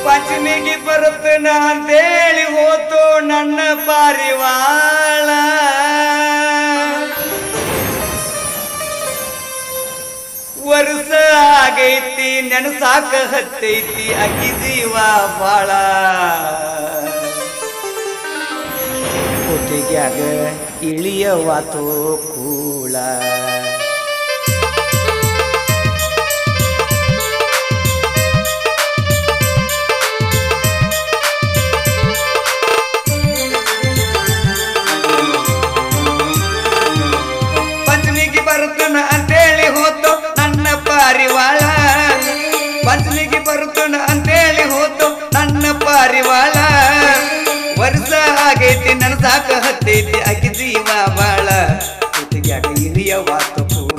ಪಂಚಮಿಗೆ ಬರುತ್ತನ ಅಂತೇಳಿ ಹೋತು ನನ್ನ ಪಾರಿವಾಳ ವರ್ಷ ಆಗೈತಿ ನೆನಸಾಕ ಹತ್ತೈತಿ ಅಕ್ಕಿ ಜೀವ ಬಾಳ ಕೊಟ್ಟಿಗ್ಯಾಗ ಇಳಿಯವಾತು ಕೂಳ ಪಂಚಮಿಗೆ ಬರುತ್ತನ ಅಂತೇಳಿ ಹೋತು ನನ್ನ ಪಾರಿವಾಳ ಪಂಚಮಿಗೆ ಬರುತ್ತನ ಅಂತೇಳಿ ಹೋತು ನನ್ನ ಪಾರಿವಾಳ ವರ್ಷ ಆಗೈತಿ ನನ್ನ ಸಾಕ ಹತ್ತೈತಿ ಅಕ್ಕಿ ಜೀವ ಬಾಳ ಕುತ್ತಿಗ್ಯಾಗ ಇಳಿಯವಾತು ಕೂಳ.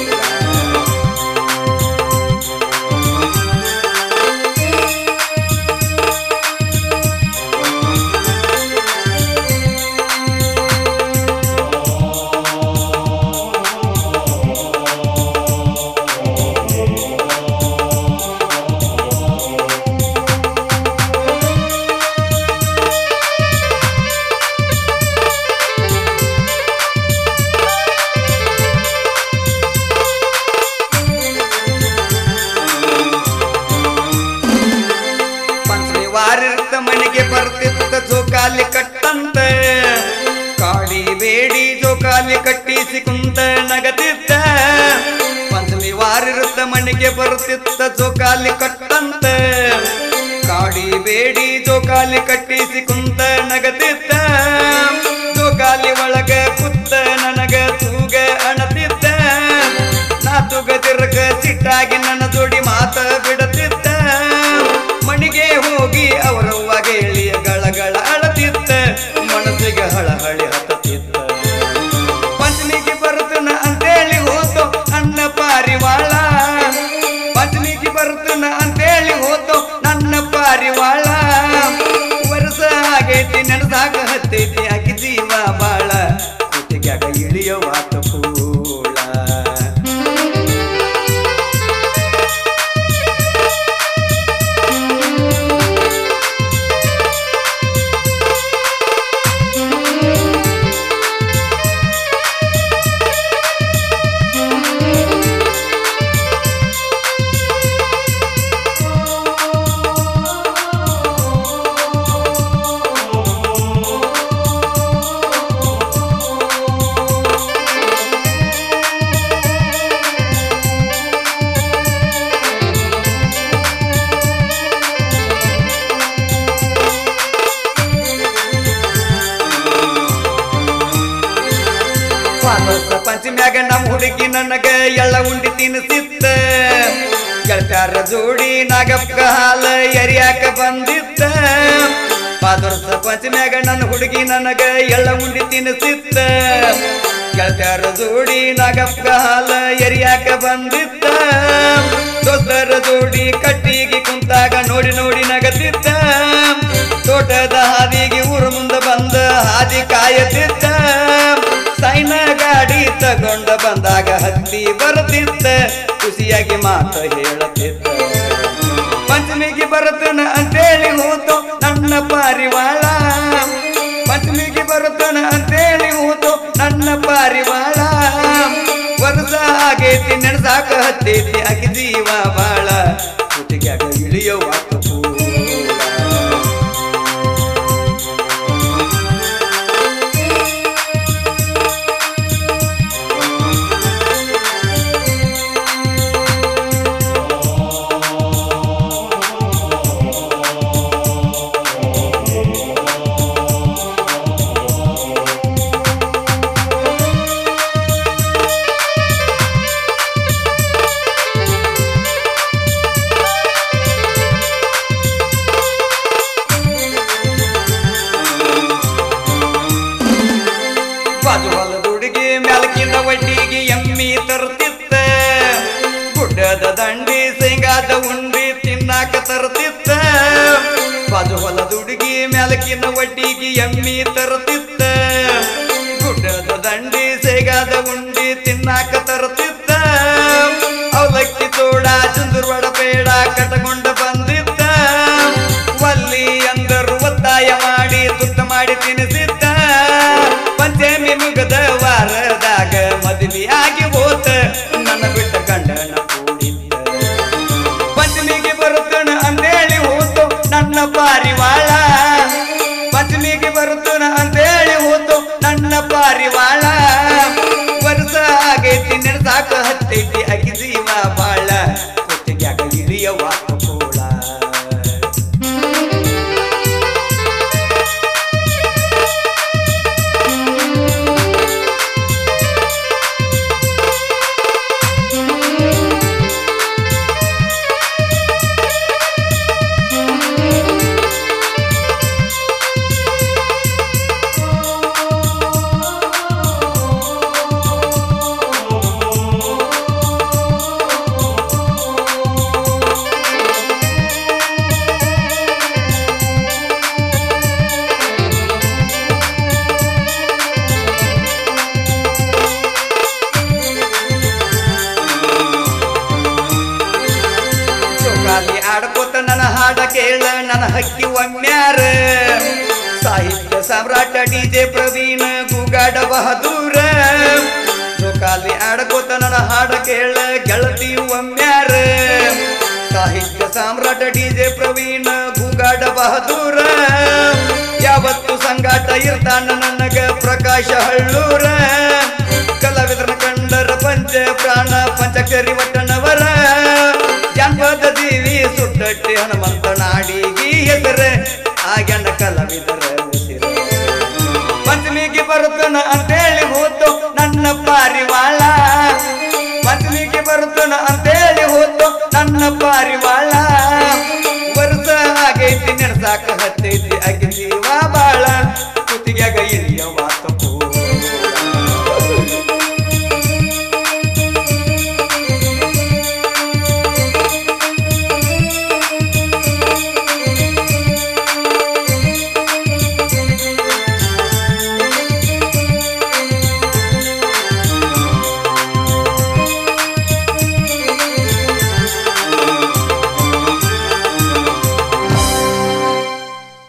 ಪಂಚಮಿ ವಾರಿರ್ತ ಮನೆಗೆ ಬರ್ತಿತ್ತ ಜೋಕಾಲಿ ಕಟ್ಟಂತ ಕಾಡಿ ಬೇಡಿ ಜೋಕಾಲಿ ಕಟ್ಟಿಸಿ ಕುಂತ ನಗತಿದ್ದ ಪಂಚಮಿ ವಾರಿರುತ್ತ ಮನೆಗೆ ಬರ್ತಿತ್ತ ಜೋಕಾಲಿ ಕಟ್ಟಂತ ಕಾಡಿ ಬೇಡಿ ಜೋಕಾಲಿ ಕಟ್ಟಿಸಿ ಕುಂತ ನಗತಿದ್ದ ಜೋಕಾಲಿ ಒಳಗ ಕುತ್ತ ನನಗ ತೂಗ ಅಣತಿದ್ದ ನಾ ತುಗದಿರ್ಗ ಸಿಟ್ಟಾಗಿ ನನ್ನ ಜೋಡಿ ಮಾತ ಬಿಡತಿದ್ದ ಮಣಿಗೆ ಹೋಗಿ ಅವರವ್ವ ಗೆಳಿಯ ಗಳಗಳ ಅಳತಿದ್ದ ಮನಸ್ಸಿಗೆ ಹಳಹಳಿ ಹತ್ತತಿದ್ದ ಪಂಚಮಿಗೆ ಬರುತ್ತನ ಅಂತೇಳಿ ಹೋತು ನನ್ನ ಪಾರಿವಾಳ ಪಂಚಮಿಗೆ ಬರುತ್ತನ ಅಂತೇಳಿ ಹೋತು ನನ್ನ ಪಾರಿವಾಳ ವರ್ಷ ಆಗೈತಿ ನೆನಸಾಗ ಹತ್ತೈತಿ ಆಕಿ ಜೀವ ಬಾಳ ಕುತ್ತಿಗ್ಯಾಗ ಇಳಿಯವಾತ ಕೂಳ ವಾಪಸ್ ಪಂಚಮ್ಯಾಗ ನಮ್ ಹುಡುಗಿ ನನಗ ಎಳ್ಳ ಉಂಡಿ ತಿನ್ನಿಸಿತ್ತ ಗೆಳತ್ಯಾರ ಜೋಡಿ ನಾಗಪ್ಪ ಹಾಲ ಎರಿಯಾಕ ಬಂದಿತ್ತ ಪಾದರ್ಸ ಪಂಚಮ್ಯಾಗ ನನ್ನ ಹುಡುಗಿ ನನಗ ಎಳ್ಳ ಉಂಡಿ ತಿನ್ನಿಸಿತ್ತ ಗೆಳತ್ಯಾರ ಜೋಡಿ ನಾಗಪ್ಪ ಹಾಲ ಎರಿಯಾಕ ಬಂದಿತ್ತ ದೋಸ್ತರ ಜೋಡಿ ಕಟ್ಟಿಗೆ ಕುಂತಾಗ ನೋಡಿ ನೋಡಿ ನಗತಿದ್ದ ತೋಟದ ಹಾದಿಗೆ ಊರ ಮುಂದೆ ಬಂದ ಹಾದಿ ಕಾಯತಿದ್ದ ಸೈನ ಗಾಡಿ ತಗೊಂಡ ಬಂದಾಗ ಹತ್ತಿ ಬರ್ತಿದ್ದ ಖುಷಿಯಾಗಿ ಮಾತು ಹೇಳುತ್ತಿದ್ದ ಪಂಚಮಿಗೆ ಬರುತ್ತನ ಅಂತೇಳಿ ಹೋತು ನನ್ನ ಪಾರಿವಾಳ ಪಂಚಮಿಗೆ ಬರುತ್ತನ ಅಂತೇಳಿ ಹೋತು ನನ್ನ ಪಾರಿವಾಳ ವರ್ಷ ಆಗೈತಿ ನೆನಸಾಕ ಹತ್ತೈತಿ ಆಕಿ ಜೀವ ಬಾಳ ಕುಟಿಗ್ಯಾಗ ಇಳಿಯವಾತು ಕೂಳ. ಬಾಜು ಹೊಲದ ಹುಡುಗಿ ಮ್ಯಾಲಕಿನ ವಡ್ಡಿಗೆ ಎಮ್ಮಿ ತರ್ತಿತ್ತ ಗುಡ್ಡದ ದಂಡಿ ಶೇಂಗಾದ ಉಂಡಿ ತಿನ್ನಾಕ ತರ್ತಿತ್ತ ಬಾಜು ಹೊಲದ ಹುಡುಗಿ ಮ್ಯಾಲಕಿನ ವಡ್ಡಿಗೆ ಎಮ್ಮಿ ತರ್ತಿತ್ತ ಗುಡ್ಡದ ದಂಡಿ ಶೇಂಗಾದ ಉಂಡಿ ತಿನ್ನಾಕ ತರ್ತಿತ್ತ ಅವಲಕ್ಕಿ ತೋಡ ಚಂದ್ರವಡ ಬೇಡ ಕಟಕೊಂಡ ಬಂದಿತ್ತ ನನ್ನ ಪಾರಿವಾಳ ಪಂಚಮಿಗೆ ಬರುತ್ತನ ಅಂತೇಳಿ ಹೋತು ನನ್ನ ಪಾರಿವಾಳ ವರ್ಷ ಆಗೈತಿ ನೆನಸಾಕ ಹತ್ತೈತಿ ಅಗಿ ಜೀವ ಬಾಳ ಕೊಟ್ಟಿಗ್ಯಾಗ ಹಿರಿಯ ವಾತು ಕೂಡ ಚೌಕಾಲಿ ಆಡ್ಕೋತ ನನ್ನ ಹಾಡ ಕೇಳ ನನ್ನ ಹಕ್ಕಿ ಒಮ್ಮ್ಯಾರ ಸಾಹಿತ್ಯ ಸಾಮ್ರಾಟ ಡಿ ಜೆ ಪ್ರವೀಣ್ ಗುಗಾಡ ಬಹದೂರ ಚೌಕಾಲಿ ಆಡ್ಕೋತ ನನ್ನ ಹಾಡ ಕೇಳ ಗೆಳತಿ ಒಮ್ಮ್ಯಾರ ಸಾಹಿತ್ಯ ಸಾಮ್ರಾಟ ಡಿ ಜೆ ಪ್ರವೀಣ್ ಗುಗಾಡ ಬಹದೂರ ಯಾವತ್ತು ಸಂಗಾಟ ಇರ್ತಾನ ನನಗ ಪ್ರಕಾಶ ಹಳ್ಳೂರ ಕಲಾವಿದರ ಕಂಡರ ಪಂಚ ಪ್ರಾಣ ಪಂಚಕರಿ ವಟ್ಟನವರ ಜಾನಪದ ಜೀವಿ ಸುಟ್ಟಟ್ಟಿ ಹನುಮಂತ ನಾಡಿಗಿ ಹೆಸರ ಆಗ್ಯಾನ ಕಲಾವಿದರ ಉಸಿರ ಪಂಚಮಿಗೆ ಬರುತ್ತನ ಅಂತೇಳಿ ಹೋತು ನನ್ನ ಪಾರಿವಾಳ ಪಂಚಮಿಗೆ ಬರುತ್ತನ ಅಂತೇಳಿ ಹೋತು ನನ್ನ ಪಾರಿವಾಳ ವರ್ಷ ಆಗೈತಿ ನೆನಸಾಕ ಹತ್ತೈತಿ ಅಗಿ ಜೀವ